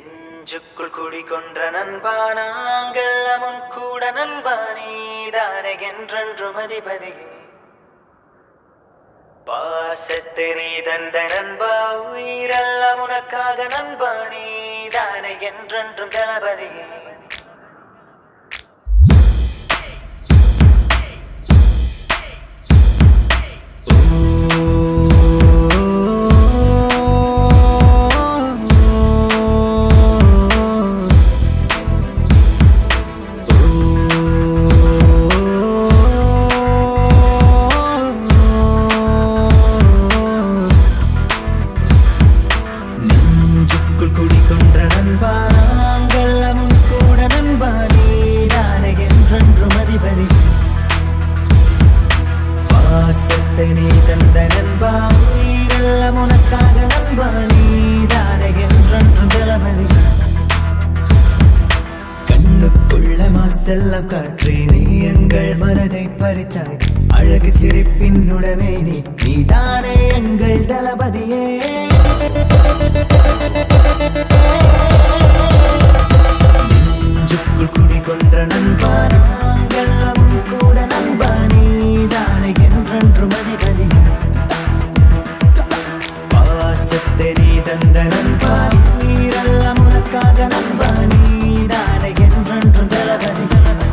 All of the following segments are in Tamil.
நெஞ்சுக்குள் குடிகொன்ற நண்பா நாங்கெல்லாம் உன் கூட நண்பா நீதானே என்றென்றும் அதிபதியே பாசத்தை நீ தந்த நண்பா உயிரெல்லாம் உனக்காக நண்பா நீதானே என்றென்றும் தளபதியே நெஞ்சுக்குள் குடிகொன்ற நண்பா நாங்கள் அவன் கூட நண்பா நீதானே என்றென்றும் அதிபதி பாசத்தை நீ தந்த நண்பா உயிரெல்லாம் உனக்காக நண்பா நீதானே என்றென்றும் தளபதி கண்ணுக்குள்ள மாசெல்லாம் காற்றே நீ எங்கள் மனதை பறித்தாய் அழகு சிரிப்பின் உடமே நீ நீதானே எங்கள் தளபதியே நெஞ்சுக்குள் குடிகொன்ற நண்பா நாங்கள் அவன் கூட நண்பா நீதானே என்றென்றும் அதிபதி பாசத்தை நீ தந்த நண்பா நீரெல்லாம் உனக்காக நண்பா நீதானே என்றென்றும் தளபதி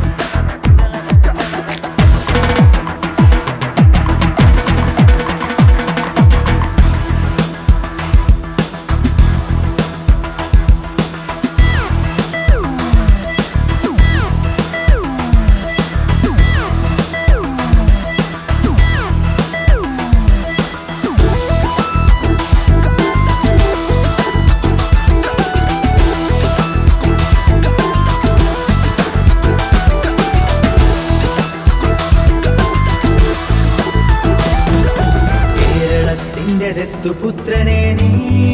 കേരളത്തിന്റെ ദത്തുപുത്രനെ നീ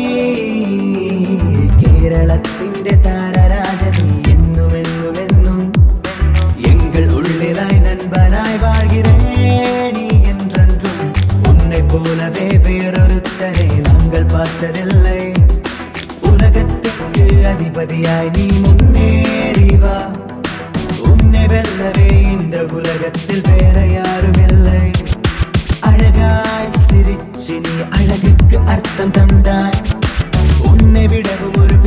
കേരളത്തിന്റെ താരരാജനീ എന്നും എന്നും എന്നും எங்கள் உள்ளிலாய் நண்பனாய் வாழ்கிறேன் நீ என்றென்றும் உன்னை போலவே வேறொருத்தரை நாங்கள் பார்த்ததில்லை உலகத்துக்கு அதிபதியாய் நீ முன்னேறி வா உன்னை வெல்லவே இந்த உலகத்தில் வேற யாரும் இல்லை அழகாய் சிரிச்சு நீ அழகுக்கு அர்த்தம் தந்தாய் உன்னை விடவும் ஒரு